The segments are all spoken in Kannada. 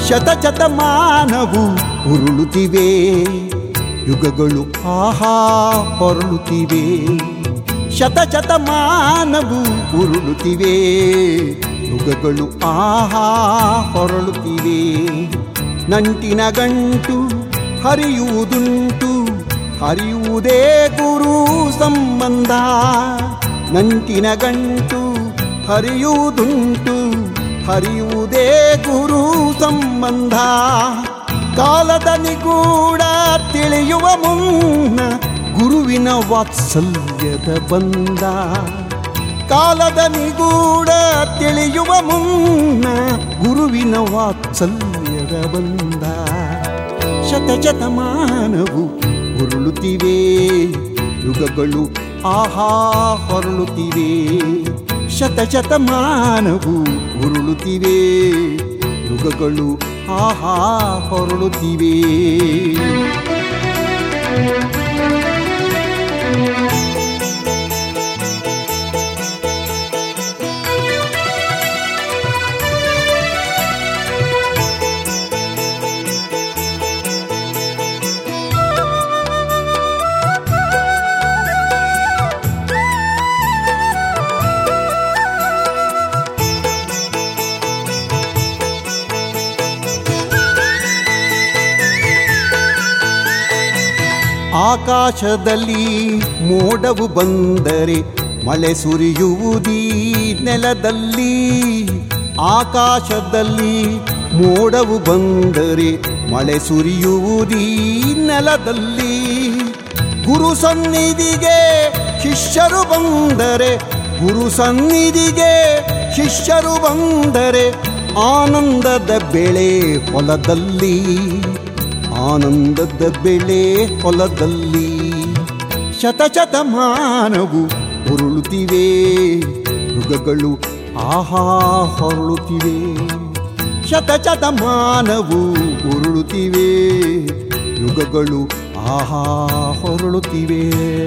ಶತಶತಮಾನವು ಉರುಳುತ್ತಿವೆ ಯುಗಗಳು ಆಹಾ ಹೊರಳುತ್ತಿವೆ ಶತಶತಮಾನವು ಉರುಳುತ್ತಿವೆ ಯುಗಗಳು ಆಹಾ ಹೊರಳುತ್ತಿವೆ ನಂಟಿನ ಗಂಟು ಹರಿಯುವುದುಂಟು ಹರಿಯುವುದೇ ಗುರು ಸಂಬಂಧ ನಂಟಿನ ಗಂಟು ಹರಿಯುವುದುಂಟು ಹರಿಯುವುದೇ ಗುರು ಸಂಬಂಧ ಕಾಲದ ನಿಗೂಢ ತಿಳಿಯುವ ಮುನ್ನ ಗುರುವಿನ ವಾತ್ಸಲ್ಯದ ಬಂದ ಕಾಲದ ನಿಗೂಢ ತಿಳಿಯುವ ಮುನ್ನ ಗುರುವಿನ ವಾತ್ಸಲ್ಯದ ಬಂದ ಶತಶತಮಾನವು ಉರುಳುತ್ತಿವೆ ಯುಗಗಳು ಆಹಾ ಹೊರಳುತ್ತಿವೆ ಶತಶತಮಾನವು ಉರುಳುತ್ತಿವೆ ಯುಗಗಳು ಆಹಾ ಹೊರಳುತ್ತಿವೆ ಆಕಾಶದಲ್ಲಿ ಮೋಡವು ಬಂದರೆ ಮಳೆ ಸುರಿಯುವುದೀ ನೆಲದಲ್ಲಿ ಆಕಾಶದಲ್ಲಿ ಮೋಡವು ಬಂದರೆ ಮಳೆ ಸುರಿಯುವುದೀ ನೆಲದಲ್ಲಿ ಗುರು ಸನ್ನಿಧಿಗೆ ಶಿಷ್ಯರು ಬಂದರೆ ಗುರು ಸನ್ನಿಧಿಗೆ ಶಿಷ್ಯರು ಬಂದರೆ ಆನಂದದ ಬೆಳೆ ಹೊಲದಲ್ಲಿ ಆನಂದದ ಬೆಳೆ ಹೊಲದಲ್ಲಿ ಶತಶತಮಾನವು ಉರುಳುತ್ತಿವೆ ಯುಗಗಳು ಆಹಾ ಹೊರಳುತ್ತಿವೆ ಶತಶತಮಾನವು ಉರುಳುತ್ತಿವೆ ಯುಗಗಳು ಆಹಾ ಹೊರಳುತ್ತಿವೆ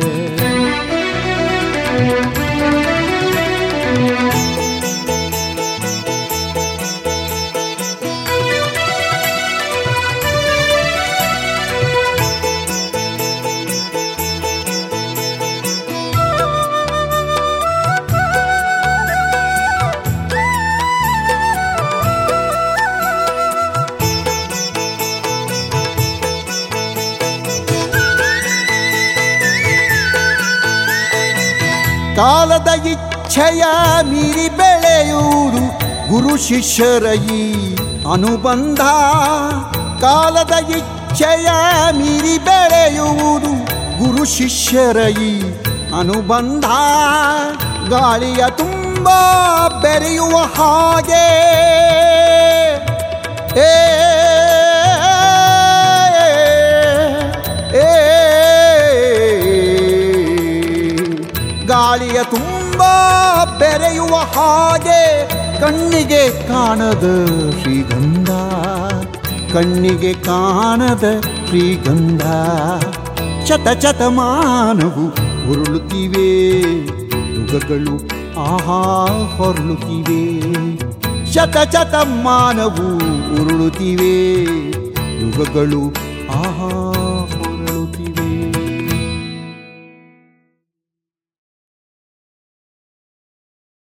ಕಾಲದ ಇಚ್ಛೆಯ ಮೀರಿ ಬೆಳೆಯುವುದು ಗುರು ಶಿಷ್ಯರ ಈ ಅನುಬಂಧ ಕಾಲದ ಇಚ್ಛೆಯ ಮೀರಿ ಬೆಳೆಯುವುದು ಗುರು ಶಿಷ್ಯರ ಈ ಅನುಬಂಧ ಗಾಳಿಯ ತುಂಬ ಬೆರೆಯುವ ಹಾಗೆ ಏ ಏ ಗಾಳಿಯ ತುಂಬ ಬೆರೆಯುವ ಹಾಗೆ ಕಣ್ಣಿಗೆ ಕಾಣದ ಶ್ರೀಗಂಧ ಕಣ್ಣಿಗೆ ಕಾಣದ ಶ್ರೀಗಂಧ ಶತಶತಮಾನವು ಉರುಳುತ್ತಿವೆ ಯುಗಗಳು ಆಹಾ ಹೊರಳುತ್ತಿವೆ ಶತಶತಮಾನವು ಉರುಳುತ್ತಿವೆ ಯುಗಗಳು ಆಹಾ